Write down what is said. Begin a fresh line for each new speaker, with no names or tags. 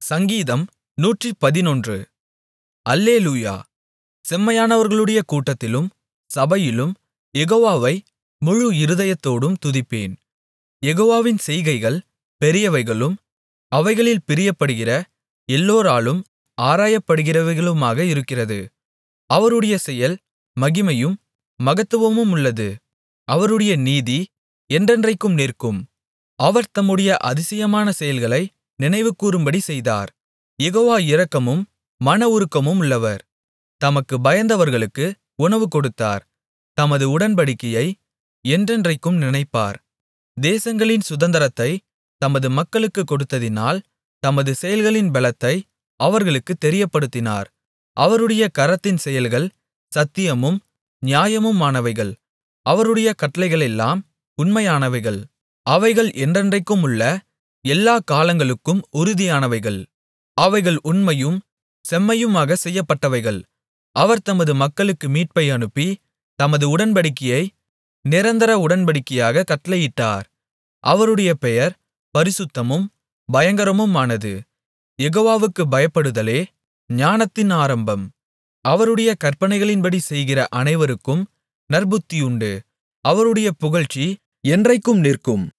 சங்கீதம் நூற்றுப்பதினொன்று அல்லேலூயா செம்மையானவர்களுடைய கூட்டத்திலும் சபையிலும் யெகோவாவை முழு இருதயத்தோடும் துதிப்பேன் யெகோவாவின் செய்கைகள் பெரியவைகளும் அவைகளில் பிரியப்படுகிற எல்லோராலும் ஆராயப்படுகிறவைகளுமாக இருக்கிறது அவருடைய செயல் மகிமையும் மகத்துவமுமுள்ளது அவருடைய நீதி என்றென்றைக்கும் நிற்கும் அவர் தம்முடைய அதிசயமான செயல்களை நினைவுகூரும்படி செய்தார் யெகோவா இரக்கமும் மனவுருக்கமுமுள்ளவர் தமக்குப் பயந்தவர்களுக்கு உணவு கொடுத்தார் தமது உடன்படிக்கையை என்றென்றைக்கும் நினைப்பார் தேசங்களின் சுதந்தரத்தைத் தமது மக்களுக்குக் கொடுத்ததினால் தமது செயல்களின் பெலத்தை அவர்களுக்குத் தெரியப்படுத்தினார் அவருடைய கரத்தின் செயல்கள் சத்தியமும் நியாயமுமானவைகள் அவருடைய கட்டளைகளெல்லாம் உண்மையானவைகள் அவைகள் என்றென்றைக்குமுள்ள எல்லாக் காலங்களுக்கும் உறுதியானவைகள் அவைகள் உண்மையும் செம்மையுமாகச் செய்யப்பட்டவைகள் அவர் தமது மக்களுக்கு மீட்பை அனுப்பி தமது உடன்படிக்கையை நிரந்தர உடன்படிக்கையாகக் கட்டளையிட்டார் அவருடைய பெயர் பரிசுத்தமும் பயங்கரமுமானது யெகோவாவுக்குப் பயப்படுதலே ஞானத்தின் ஆரம்பம் அவருடைய கற்பனைகளின்படி செய்கிற அனைவருக்கும் நற்புத்தியுண்டு அவருடைய புகழ்ச்சி என்றைக்கும் நிற்கும்